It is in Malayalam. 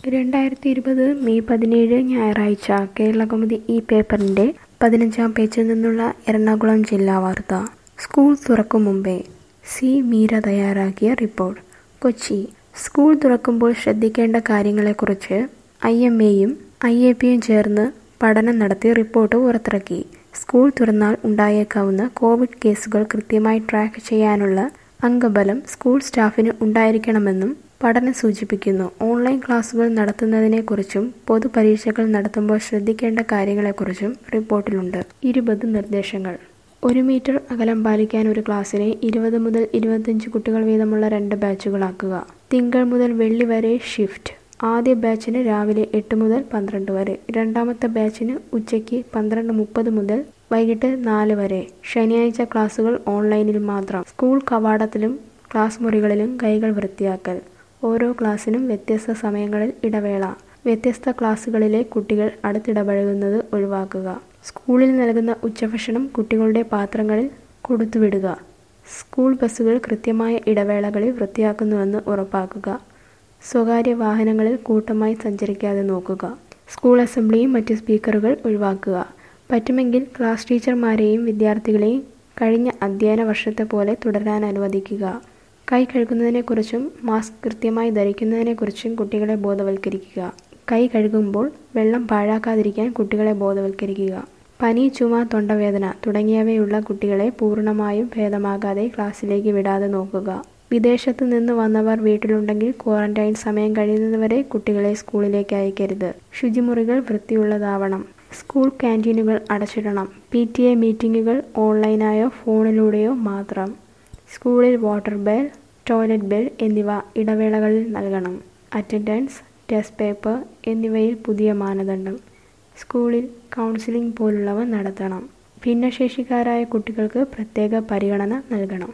രണ്ടായിരത്തി ഇരുപത് മെയ് പതിനേഴ് ഞായറാഴ്ച കേരളകൗമുദി ഈ പേപ്പറിന്റെ പതിനഞ്ചാം പേജിൽ നിന്നുള്ള എറണാകുളം ജില്ലാ വാർത്ത സ്കൂൾ തുറക്കും മുമ്പേ സി മീര തയ്യാറാക്കിയ റിപ്പോർട്ട് കൊച്ചി സ്കൂൾ തുറക്കുമ്പോൾ ശ്രദ്ധിക്കേണ്ട കാര്യങ്ങളെക്കുറിച്ച് ഐ എം എയും ഐ എ പിയും ചേർന്ന് പഠനം നടത്തി റിപ്പോർട്ട് പുറത്തിറക്കി സ്കൂൾ തുറന്നാൽ ഉണ്ടായേക്കാവുന്ന കോവിഡ് കേസുകൾ കൃത്യമായി ട്രാക്ക് ചെയ്യാനുള്ള അംഗബലം സ്കൂൾ സ്റ്റാഫിന് ഉണ്ടായിരിക്കണമെന്നും പഠനം സൂചിപ്പിക്കുന്നു ഓൺലൈൻ ക്ലാസുകൾ നടത്തുന്നതിനെക്കുറിച്ചും പൊതുപരീക്ഷകൾ നടത്തുമ്പോൾ ശ്രദ്ധിക്കേണ്ട കാര്യങ്ങളെക്കുറിച്ചും റിപ്പോർട്ടിലുണ്ട് ഇരുപത് നിർദ്ദേശങ്ങൾ ഒരു മീറ്റർ അകലം പാലിക്കാൻ ഒരു ക്ലാസ്സിനെ ഇരുപത് മുതൽ ഇരുപത്തിയഞ്ച് കുട്ടികൾ വീതമുള്ള രണ്ട് ബാച്ചുകളാക്കുക തിങ്കൾ മുതൽ വെള്ളി വരെ ഷിഫ്റ്റ് ആദ്യ ബാച്ചിന് രാവിലെ എട്ട് മുതൽ പന്ത്രണ്ട് വരെ രണ്ടാമത്തെ ബാച്ചിന് ഉച്ചയ്ക്ക് പന്ത്രണ്ട് മുപ്പത് മുതൽ വൈകിട്ട് നാല് വരെ ശനിയാഴ്ച ക്ലാസുകൾ ഓൺലൈനിൽ മാത്രം സ്കൂൾ കവാടത്തിലും ക്ലാസ് മുറികളിലും കൈകൾ വൃത്തിയാക്കൽ ഓരോ ക്ലാസ്സിനും വ്യത്യസ്ത സമയങ്ങളിൽ ഇടവേള വ്യത്യസ്ത ക്ലാസ്സുകളിലെ കുട്ടികൾ അടുത്തിടപഴകുന്നത് ഒഴിവാക്കുക സ്കൂളിൽ നൽകുന്ന ഉച്ചഭക്ഷണം കുട്ടികളുടെ പാത്രങ്ങളിൽ കൊടുത്തുവിടുക സ്കൂൾ ബസ്സുകൾ കൃത്യമായ ഇടവേളകളിൽ വൃത്തിയാക്കുന്നുവെന്ന് ഉറപ്പാക്കുക സ്വകാര്യ വാഹനങ്ങളിൽ കൂട്ടമായി സഞ്ചരിക്കാതെ നോക്കുക സ്കൂൾ അസംബ്ലിയും മറ്റ് സ്പീക്കറുകൾ ഒഴിവാക്കുക പറ്റുമെങ്കിൽ ക്ലാസ് ടീച്ചർമാരെയും വിദ്യാർത്ഥികളെയും കഴിഞ്ഞ അധ്യയന വർഷത്തെ പോലെ തുടരാൻ അനുവദിക്കുക കൈ കഴുകുന്നതിനെക്കുറിച്ചും മാസ്ക് കൃത്യമായി ധരിക്കുന്നതിനെക്കുറിച്ചും കുട്ടികളെ ബോധവൽക്കരിക്കുക കൈ കഴുകുമ്പോൾ വെള്ളം പാഴാക്കാതിരിക്കാൻ കുട്ടികളെ ബോധവൽക്കരിക്കുക പനി ചുമ തൊണ്ടവേദന തുടങ്ങിയവയുള്ള കുട്ടികളെ പൂർണ്ണമായും ഭേദമാകാതെ ക്ലാസ്സിലേക്ക് വിടാതെ നോക്കുക വിദേശത്ത് നിന്ന് വന്നവർ വീട്ടിലുണ്ടെങ്കിൽ ക്വാറന്റൈൻ സമയം കഴിയുന്നതുവരെ കുട്ടികളെ സ്കൂളിലേക്ക് അയക്കരുത് ശുചിമുറികൾ വൃത്തിയുള്ളതാവണം സ്കൂൾ ക്യാൻറ്റീനുകൾ അടച്ചിടണം പി ടി എ മീറ്റിംഗുകൾ ഓൺലൈനായോ ഫോണിലൂടെയോ മാത്രം സ്കൂളിൽ വാട്ടർ ബെൽ ടോയ്ലറ്റ് ബെൽ എന്നിവ ഇടവേളകളിൽ നൽകണം അറ്റൻഡൻസ് ടെസ്റ്റ് പേപ്പർ എന്നിവയിൽ പുതിയ മാനദണ്ഡം സ്കൂളിൽ കൗൺസിലിംഗ് പോലുള്ളവ നടത്തണം ഭിന്നശേഷിക്കാരായ കുട്ടികൾക്ക് പ്രത്യേക പരിഗണന നൽകണം